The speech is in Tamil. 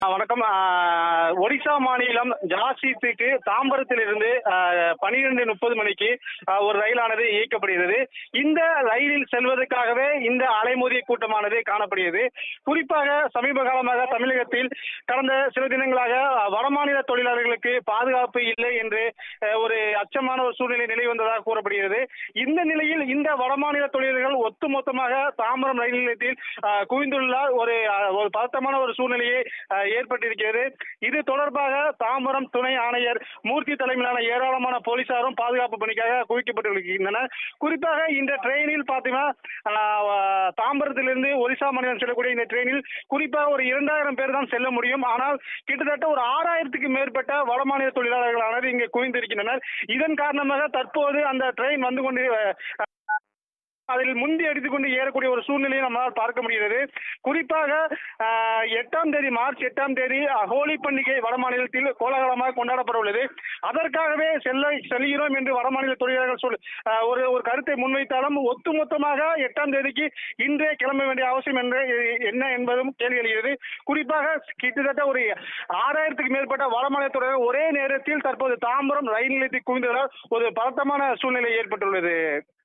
வணக்கம் ஆஹ், ஒடிசா மாநிலம் ஜாசித்துக்கு தாம்பரத்திலிருந்து பனிரெண்டு முப்பது மணிக்கு ஆஹ், ஒரு ரயிலானது இயக்கப்படுகிறது இந்த ரயிலில் செல்வதற்காகவே இந்த அலைமோதிய கூட்டமானது காணப்படுகிறது குறிப்பாக சமீப காலமாக தமிழகத்தில் கடந்த சில தினங்களாக ஆஹ், வடமாநில தொழிலாளர்களுக்கு பாதுகாப்பு இல்லை என்று ஆஹ், ஒரு அச்சமான ஒரு சூழ்நிலை நிலை வந்ததாக கூறப்படுகிறது இந்த நிலையில் இந்த வடமாநில தொழிலாளர்கள் ஒட்டுமொத்தமாக தாம்பரம் ரயில் நிலையத்தில் ஆஹ், குவிந்துள்ள ஒரு ஆஹ், ஒரு பதட்டமான ஒரு சூழ்நிலையை ஆஹ், ஏற்பட்டிருக்கிறது இது தொடர்பாக தாம்பரம் துணை ஆணையர் மூர்த்தி தலைமையிலான ஏராளமான போலீசாரும் பாதுகாப்பு பணிக்காக குவிக்கப்பட்டிருக்கின்றனர் குறிப்பாக இந்த ட்ரெயினில் பார்த்தீங்கன்னா ஆஹ், தாம்பரத்திலிருந்து ஒரிசா மாநிலம் செல்லக்கூடிய இந்த ட்ரெயினில் குறிப்பாக ஒரு இரண்டாயிரம் பேர் தான் செல்ல முடியும் ஆனால் கிட்டத்தட்ட ஒரு ஆறாயிரத்துக்கு மேற்பட்ட வடமாநில தொழிலாளர்களானது இங்கே குவிந்திருக்கின்றனர் இதன் காரணமாக தற்போது அந்த ட்ரெயின் வந்து கொண்டு அஹ், அதில் முந்தி அடித்துக்கொண்டு ஏறக்கூடிய ஒரு சூழ்நிலையை நம்மால் பார்க்க முடிகிறது குறிப்பாக ஆஹ், எட்டாம் தேதி மார்ச் எட்டாம் தேதி அஹ், ஹோலி பண்டிகை வடமாநிலத்தில் கோலாகலமாக கொண்டாடப்பட உள்ளது அதற்காகவே செல்ல செல்கிறோம் என்று வடமாநில தொழிலாளர்கள் சொல் ஆஹ், ஒரு ஒரு கருத்தை முன்வைத்தாலும் ஒட்டுமொத்தமாக எட்டாம் தேதிக்கு இன்றே கிளம்ப வேண்டிய அவசியம் என்று என்ன என்பதும் கேள்வி எழுகிறது குறிப்பாக கிட்டத்தட்ட ஒரு ஆறாயிரத்துக்கு மேற்பட்ட வடமாநில தொழிலாளர்கள் ஒரே நேரத்தில் தற்போது தாம்பரம் ரயில் நிலையத்தில் குவிந்ததால் ஒரு பதட்டமான சூழ்நிலை ஏற்பட்டுள்ளது